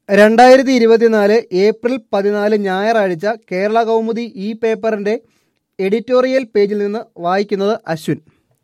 രണ്ടായിരത്തി ഇരുപത്തിനാല് ഏപ്രിൽ പതിനാല് ഞായറാഴ്ച കേരള കൗമുദി ഈ പേപ്പറിൻ്റെ എഡിറ്റോറിയൽ പേജിൽ നിന്ന് വായിക്കുന്നത് അശ്വിൻ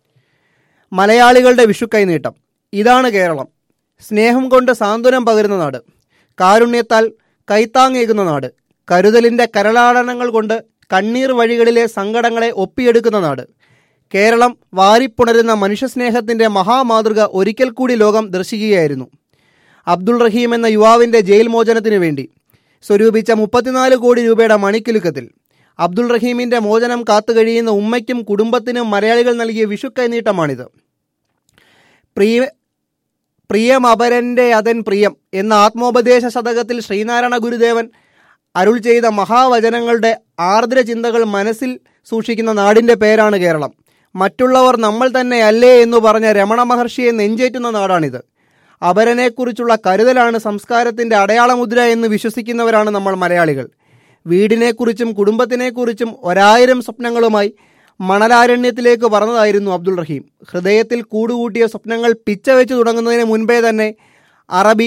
മലയാളികളുടെ വിഷു കൈനീട്ടം ഇതാണ് കേരളം സ്നേഹം കൊണ്ട് സാന്ത്വനം പകരുന്ന നാട് കാരുണ്യത്താൽ കൈത്താങ്ങേകുന്ന നാട് കരുതലിൻ്റെ കരളാടനങ്ങൾ കൊണ്ട് കണ്ണീർ വഴികളിലെ സങ്കടങ്ങളെ ഒപ്പിയെടുക്കുന്ന നാട് കേരളം വാരിപ്പുണരുന്ന മനുഷ്യസ്നേഹത്തിൻ്റെ മഹാമാതൃക ഒരിക്കൽ കൂടി ലോകം ദർശിക്കുകയായിരുന്നു അബ്ദുൾ റഹീം എന്ന യുവാവിൻ്റെ ജയിൽ മോചനത്തിനു വേണ്ടി സ്വരൂപിച്ച മുപ്പത്തിനാല് കോടി രൂപയുടെ മണിക്കിലുക്കത്തിൽ അബ്ദുൾ റഹീമിൻ്റെ മോചനം കാത്തുകഴിയുന്ന ഉമ്മയ്ക്കും കുടുംബത്തിനും മലയാളികൾ നൽകിയ വിഷു കൈനീട്ടമാണിത് പ്രിയ പ്രിയമപരൻ്റെ അതൻ പ്രിയം എന്ന ആത്മോപദേശ ശതകത്തിൽ ശ്രീനാരായണ ഗുരുദേവൻ അരുൾ ചെയ്ത മഹാവചനങ്ങളുടെ ആർദ്ര ചിന്തകൾ മനസ്സിൽ സൂക്ഷിക്കുന്ന നാടിൻ്റെ പേരാണ് കേരളം മറ്റുള്ളവർ നമ്മൾ തന്നെയല്ലേ എന്നു പറഞ്ഞ രമണ മഹർഷിയെ നെഞ്ചേറ്റുന്ന നാടാണിത് അപരനെക്കുറിച്ചുള്ള കരുതലാണ് സംസ്കാരത്തിൻ്റെ അടയാളമുദ്ര എന്ന് വിശ്വസിക്കുന്നവരാണ് നമ്മൾ മലയാളികൾ വീടിനെക്കുറിച്ചും കുടുംബത്തിനെക്കുറിച്ചും ഒരായിരം സ്വപ്നങ്ങളുമായി മണലാരണ്യത്തിലേക്ക് പറന്നതായിരുന്നു അബ്ദുൾ റഹീം ഹൃദയത്തിൽ കൂടുകൂട്ടിയ സ്വപ്നങ്ങൾ പിച്ച വെച്ച് തുടങ്ങുന്നതിന് മുൻപേ തന്നെ അറബി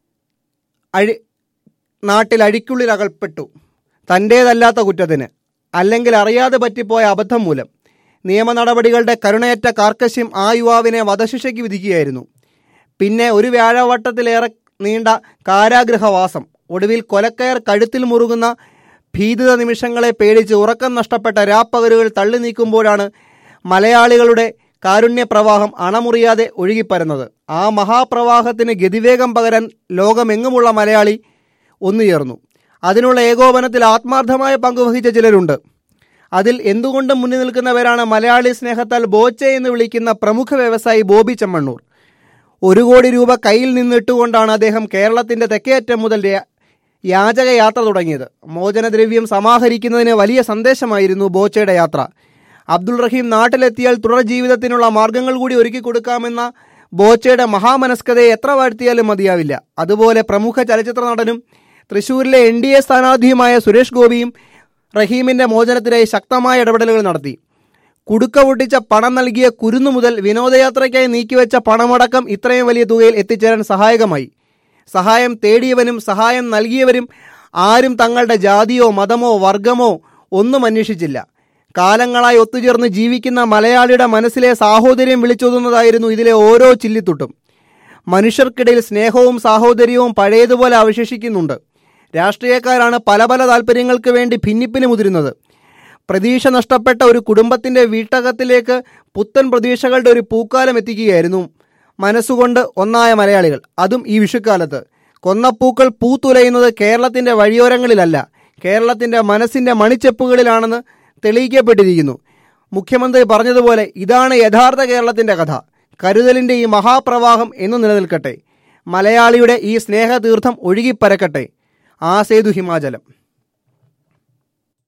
അഴി നാട്ടിൽ അഴിക്കുള്ളിൽ അകൽപ്പെട്ടു തൻ്റേതല്ലാത്ത കുറ്റത്തിന് അല്ലെങ്കിൽ അറിയാതെ പറ്റിപ്പോയ അബദ്ധം മൂലം നിയമ നടപടികളുടെ കരുണയറ്റ കാർക്കശ്യം ആ യുവാവിനെ വധശിക്ഷയ്ക്ക് വിധിക്കുകയായിരുന്നു പിന്നെ ഒരു വ്യാഴവട്ടത്തിലേറെ നീണ്ട കാരാഗൃഹവാസം ഒടുവിൽ കൊലക്കയർ കഴുത്തിൽ മുറുകുന്ന ഭീതിത നിമിഷങ്ങളെ പേടിച്ച് ഉറക്കം നഷ്ടപ്പെട്ട രാപ്പകലുകൾ തള്ളി നീക്കുമ്പോഴാണ് മലയാളികളുടെ കാരുണ്യപ്രവാഹം അണമുറിയാതെ ഒഴുകിപ്പരുന്നത് ആ മഹാപ്രവാഹത്തിന് ഗതിവേഗം പകരാൻ ലോകമെങ്ങുമുള്ള മലയാളി ഒന്നുചേർന്നു അതിനുള്ള ഏകോപനത്തിൽ ആത്മാർത്ഥമായ പങ്കുവഹിച്ച ചിലരുണ്ട് അതിൽ എന്തുകൊണ്ടും മുന്നിൽ നിൽക്കുന്നവരാണ് മലയാളി സ്നേഹത്താൽ ബോച്ചെ എന്ന് വിളിക്കുന്ന പ്രമുഖ വ്യവസായി ബോബി ചെമ്മണ്ണൂർ ഒരു കോടി രൂപ കയ്യിൽ നിന്നിട്ടുകൊണ്ടാണ് അദ്ദേഹം കേരളത്തിൻ്റെ തെക്കേയറ്റം മുതൽ യാചക യാത്ര തുടങ്ങിയത് മോചനദ്രവ്യം സമാഹരിക്കുന്നതിന് വലിയ സന്ദേശമായിരുന്നു ബോച്ചയുടെ യാത്ര അബ്ദുൾ റഹീം നാട്ടിലെത്തിയാൽ തുടർ ജീവിതത്തിനുള്ള മാർഗങ്ങൾ കൂടി ഒരുക്കി കൊടുക്കാമെന്ന ബോച്ചയുടെ മഹാമനസ്കതയെ എത്ര വാഴ്ത്തിയാലും മതിയാവില്ല അതുപോലെ പ്രമുഖ ചലച്ചിത്ര നടനും തൃശൂരിലെ എൻ ഡി എ സ്ഥാനാർത്ഥിയുമായ സുരേഷ് ഗോപിയും റഹീമിൻ്റെ മോചനത്തിനായി ശക്തമായ ഇടപെടലുകൾ നടത്തി കുടുക്ക പൊട്ടിച്ച പണം നൽകിയ കുരുന്നു മുതൽ വിനോദയാത്രയ്ക്കായി നീക്കിവെച്ച പണമടക്കം ഇത്രയും വലിയ തുകയിൽ എത്തിച്ചേരാൻ സഹായകമായി സഹായം തേടിയവനും സഹായം നൽകിയവരും ആരും തങ്ങളുടെ ജാതിയോ മതമോ വർഗമോ ഒന്നും അന്വേഷിച്ചില്ല കാലങ്ങളായി ഒത്തുചേർന്ന് ജീവിക്കുന്ന മലയാളിയുടെ മനസ്സിലെ സാഹോദര്യം വിളിച്ചോതുന്നതായിരുന്നു ഇതിലെ ഓരോ ചില്ലിത്തുട്ടും മനുഷ്യർക്കിടയിൽ സ്നേഹവും സാഹോദര്യവും പഴയതുപോലെ അവശേഷിക്കുന്നുണ്ട് രാഷ്ട്രീയക്കാരാണ് പല പല താല്പര്യങ്ങൾക്ക് വേണ്ടി ഭിന്നിപ്പിന് മുതിരുന്നത് പ്രതീക്ഷ നഷ്ടപ്പെട്ട ഒരു കുടുംബത്തിൻ്റെ വീട്ടകത്തിലേക്ക് പുത്തൻ പ്രതീക്ഷകളുടെ ഒരു പൂക്കാലം എത്തിക്കുകയായിരുന്നു മനസ്സുകൊണ്ട് ഒന്നായ മലയാളികൾ അതും ഈ വിഷുക്കാലത്ത് കൊന്നപ്പൂക്കൾ പൂത്തുലയുന്നത് കേരളത്തിൻ്റെ വഴിയോരങ്ങളിലല്ല കേരളത്തിൻ്റെ മനസ്സിൻ്റെ മണിച്ചെപ്പുകളിലാണെന്ന് തെളിയിക്കപ്പെട്ടിരിക്കുന്നു മുഖ്യമന്ത്രി പറഞ്ഞതുപോലെ ഇതാണ് യഥാർത്ഥ കേരളത്തിൻ്റെ കഥ കരുതലിൻ്റെ ഈ മഹാപ്രവാഹം എന്നു നിലനിൽക്കട്ടെ മലയാളിയുടെ ഈ സ്നേഹതീർത്ഥം ഒഴുകിപ്പരക്കട്ടെ ആ സേതു ഹിമാചലം